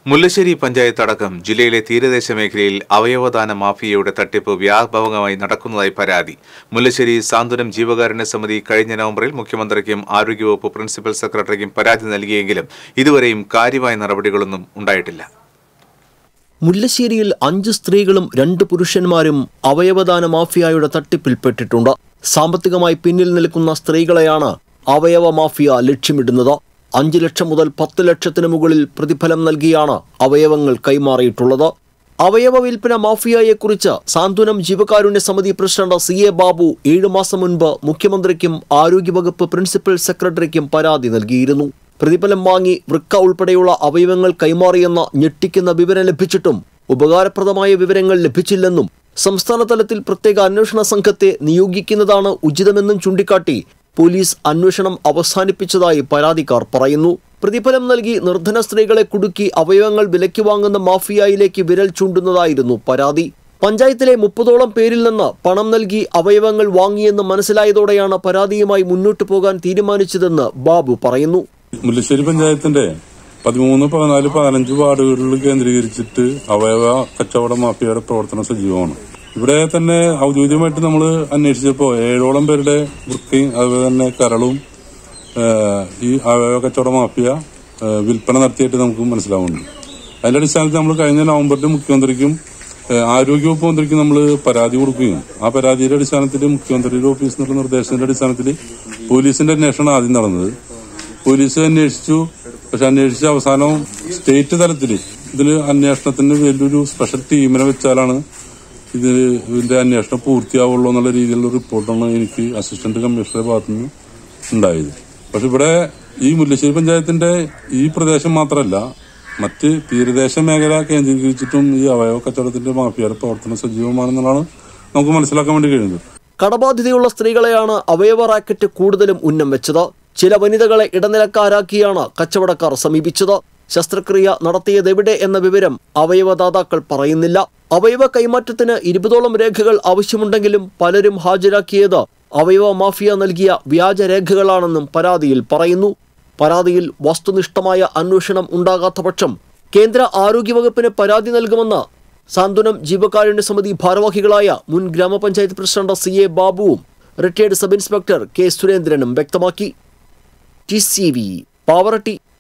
മുല്ലശ്ശേരി പഞ്ചായത്ത് അടക്കം ജില്ലയിലെ തീരദേശ മേഖലയിൽ അവയവദാന മാഫിയയുടെ തട്ടിപ്പ് വ്യാപകമായി നടക്കുന്നതായി പരാതി മുല്ലശ്ശേരി സാന്ത്വനം ജീവകാരുണ്യ സമിതി കഴിഞ്ഞ നവംബറിൽ മുഖ്യമന്ത്രിക്കും ആരോഗ്യവകുപ്പ് പ്രിൻസിപ്പൽ സെക്രട്ടറിക്കും പരാതി നൽകിയെങ്കിലും ഇതുവരെയും കാര്യമായ നടപടികളൊന്നും ഉണ്ടായിട്ടില്ല മുല്ലശ്ശേരിയിൽ അഞ്ച് സ്ത്രീകളും രണ്ട് പുരുഷന്മാരും അവയവദാന മാഫിയയുടെ തട്ടിപ്പിൽപ്പെട്ടിട്ടുണ്ട് സാമ്പത്തികമായി പിന്നിൽ നിൽക്കുന്ന സ്ത്രീകളെയാണ് അവയവ മാഫിയ ലക്ഷ്യമിടുന്നത് അഞ്ച് ലക്ഷം മുതൽ പത്ത് ലക്ഷത്തിന് മുകളിൽ പ്രതിഫലം നൽകിയാണ് അവയവങ്ങൾ കൈമാറിയിട്ടുള്ളത് അവയവ വിൽപ്പന മാഫിയയെക്കുറിച്ച് സാന്ത്വനം ജീവകാരുണ്യ സമിതി പ്രസിഡന്റ് സി എ ബാബു ഏഴു മാസം മുൻപ് മുഖ്യമന്ത്രിക്കും ആരോഗ്യവകുപ്പ് പ്രിൻസിപ്പൽ സെക്രട്ടറിക്കും പരാതി നൽകിയിരുന്നു പ്രതിഫലം വാങ്ങി വൃക്ക ഉൾപ്പെടെയുള്ള അവയവങ്ങൾ കൈമാറിയെന്ന ഞെട്ടിക്കുന്ന വിവരം ലഭിച്ചിട്ടും ഉപകാരപ്രദമായ വിവരങ്ങൾ ലഭിച്ചില്ലെന്നും സംസ്ഥാന തലത്തിൽ പ്രത്യേക അന്വേഷണ സംഘത്തെ നിയോഗിക്കുന്നതാണ് ഉചിതമെന്നും ചൂണ്ടിക്കാട്ടി പോലീസ് അന്വേഷണം അവസാനിപ്പിച്ചതായി പരാതിക്കാർ പറയുന്നു പ്രതിഫലം നൽകി നിർധന സ്ത്രീകളെ കുടുക്കി അവയവങ്ങൾ വിലയ്ക്ക് വാങ്ങുന്ന മാഫിയയിലേക്ക് വിരൽ ചൂണ്ടുന്നതായിരുന്നു പരാതി പഞ്ചായത്തിലെ മുപ്പതോളം പേരിൽ നിന്ന് പണം നൽകി അവയവങ്ങൾ വാങ്ങിയെന്ന് മനസ്സിലായതോടെയാണ് പരാതിയുമായി മുന്നോട്ടു പോകാൻ തീരുമാനിച്ചതെന്ന് ബാബു പറയുന്നു മുല്ലശ്ശേരി പഞ്ചായത്തിന്റെ പതിമൂന്ന് പതിനാല് പതിനഞ്ച് വാർഡുകളിൽ കേന്ദ്രീകരിച്ചിട്ട് അവയവ കച്ചവട മാഫിയയുടെ പ്രവർത്തനം സജീവമാണ് ഇവിടെ തന്നെ ഔദ്യോഗികമായിട്ട് നമ്മൾ അന്വേഷിച്ചപ്പോൾ ഏഴോളം പേരുടെ വൃക്കയും അതുപോലെ തന്നെ കരളും ഏഹ്, ഈ അവയവ കച്ചവട മാഫിയ ഏഹ്, വിൽപ്പന നടത്തിയിട്ട് നമുക്ക് മനസ്സിലാവുന്നുണ്ട് അതിന്റെ അടിസ്ഥാനത്തിൽ നമ്മൾ കഴിഞ്ഞ നവംബറിൽ മുഖ്യമന്ത്രിക്കും ഏഹ്, ആരോഗ്യവകുപ്പ് മന്ത്രിക്കും നമ്മൾ പരാതി കൊടുക്കുകയും ആ പരാതിയുടെ അടിസ്ഥാനത്തിൽ മുഖ്യമന്ത്രിയുടെ ഓഫീസിൽ നിന്നുള്ള നിർദ്ദേശത്തിന്റെ അടിസ്ഥാനത്തിൽ പോലീസിന്റെ അന്വേഷണം ആദ്യം നടന്നത് പോലീസ് അന്വേഷിച്ചു പക്ഷെ അന്വേഷിച്ച അവസാനം സ്റ്റേറ്റ് തലത്തിൽ ഇതിൽ അന്വേഷണത്തിന് വലിയൊരു സ്പെഷ്യൽ ടീമിനെ വെച്ചാലാണ് ഇത് ഇതിന്റെ അന്വേഷണം പൂർത്തിയാവുള്ളൂ എന്നുള്ള രീതിയിലുള്ള റിപ്പോർട്ടാണ് എനിക്ക് അസിസ്റ്റന്റ് കമ്മീഷണറുടെ ഭാഗത്തുനിന്ന് ഉണ്ടായത് പക്ഷെ ഇവിടെ ഈ മുല്ലശ്ശേരി പഞ്ചായത്തിന്റെ ഈ പ്രദേശം മാത്രമല്ല മറ്റ് തീരദേശ മേഖല കേന്ദ്രീകരിച്ചിട്ടും ഈ അവയവ കച്ചവടത്തിന്റെ മാഫിയയുടെ പ്രവർത്തനം സജീവമാണെന്നുള്ളതാണ് നമുക്ക് മനസ്സിലാക്കാൻ വേണ്ടി കഴിയുന്നത് കടബാധ്യതയുള്ള സ്ത്രീകളെയാണ് അവയവ റാക്കറ്റ് കൂടുതലും ഉന്നം വെച്ചത് ചില വനിതകളെ ഇടനിലക്കാരാക്കിയാണ് കച്ചവടക്കാർ സമീപിച്ചത് ശസ്ത്രക്രിയ നടത്തിയതെവിടെ എന്ന വിവരം അവയവദാതാക്കൾ പറയുന്നില്ല അവയവ കൈമാറ്റത്തിന് ഇരുപതോളം രേഖകൾ ആവശ്യമുണ്ടെങ്കിലും പലരും ഹാജരാക്കിയത് അവയവ മാഫിയ നൽകിയ വ്യാജ രേഖകളാണെന്നും പരാതിയിൽ പറയുന്നു പരാതിയിൽ വസ്തുനിഷ്ഠമായ അന്വേഷണം ഉണ്ടാകാത്ത പക്ഷം കേന്ദ്ര ആരോഗ്യവകുപ്പിന് പരാതി നൽകുമെന്ന് സാന്ത്വനം ജീവകാരുണ്യ സമിതി ഭാരവാഹികളായ മുൻ ഗ്രാമപഞ്ചായത്ത് പ്രസിഡന്റ് സി എ ബാബുവും റിട്ടയർഡ് സബ് ഇൻസ്പെക്ടർ കെ സുരേന്ദ്രനും വ്യക്തമാക്കി ടി സി വി പാവറട്ടി